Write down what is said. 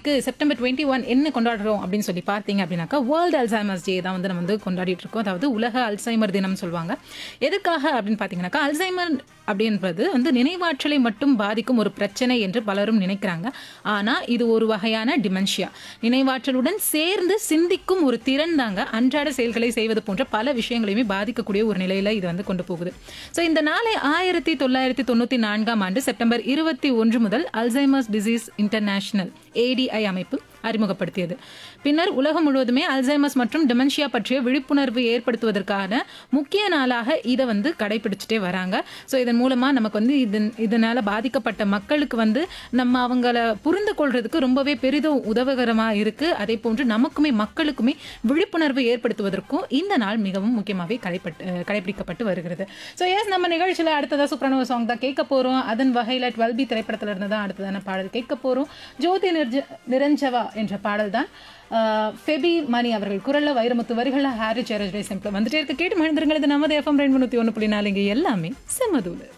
இன்றைக்கு September twenty one என்ன கொண்டாடுறோம் அப்படின்னு சொல்லி பார்த்தீங்க அப்படின்னாக்கா வேர்ல்டு அல்சைமர்ஸ் டே தான் வந்து நம்ம வந்து கொண்டாடிட்டு இருக்கோம் அதாவது உலக அல்சைமர் தினம் சொல்லுவாங்க எதுக்காக அப்படின்னு பார்த்தீங்கன்னாக்கா அல்சைமர் அப்படின்றது வந்து நினைவாற்றலை மட்டும் பாதிக்கும் ஒரு பிரச்சனை என்று பலரும் நினைக்கிறாங்க ஆனால் இது ஒரு வகையான டிமென்ஷியா நினைவாற்றலுடன் சேர்ந்து சிந்திக்கும் ஒரு திறன் தாங்க அன்றாட செயல்களை செய்வது போன்ற பல விஷயங்களையுமே பாதிக்கக்கூடிய ஒரு நிலையில இது வந்து கொண்டு போகுது ஸோ இந்த நாளை ஆயிரத்தி தொள்ளாயிரத்தி தொண்ணூற்றி நான்காம் ஆண்டு செப்டம்பர் இருபத்தி ஒன்று முதல் அல்சைமர்ஸ் டிசீஸ் இன்டர்நேஷனல் ஏடிஐ அமைப்பு அறிமுகப்படுத்தியது பின்னர் உலகம் முழுவதுமே அல்சைமர்ஸ் மற்றும் டிமென்ஷியா பற்றிய விழிப்புணர்வு ஏற்படுத்துவதற்கான முக்கிய நாளாக இதை வந்து கடைபிடிச்சிட்டே வராங்க ஸோ இதன் மூலமா நமக்கு வந்து இதன் இதனால பாதிக்கப்பட்ட மக்களுக்கு வந்து நம்ம அவங்கள புரிந்து கொள்றதுக்கு ரொம்பவே பெரிதும் உதவிகரமா இருக்கு அதே போன்று நமக்குமே மக்களுக்குமே விழிப்புணர்வு ஏற்படுத்துவதற்கும் இந்த நாள் மிகவும் முக்கியமாகவே கடைப்பட்டு அஹ் கடைபிடிக்கப்பட்டு வருகிறது ஸோ எஸ் நம்ம நிகழ்ச்சியில் அடுத்ததாக சூப்பரான சாங் தான் கேட்க போகிறோம் அதன் வகையில் டுவெல் பி திரைப்படத்தில் இருந்து தான் அடுத்ததான பாடல் கேட்க போகிறோம் ஜோதி நிர்ஜ நிரஞ்சவா என்ற பாடல் தான் அஹ், ஃபெபி மணி அவர்கள் குரல்ல வைரமுத்து வரிகளில் ஹாரி சேரஜ் சிம்பிள் வந்துட்டே இருக்க கேட்டு மகிழ்ந்துருங்கள் இது நமது எஃப்எம் ரெண்டு முந்நூற்றி ஒன்று புள்ளி நாலு இங்கே எல்லாமே செம்மதூள்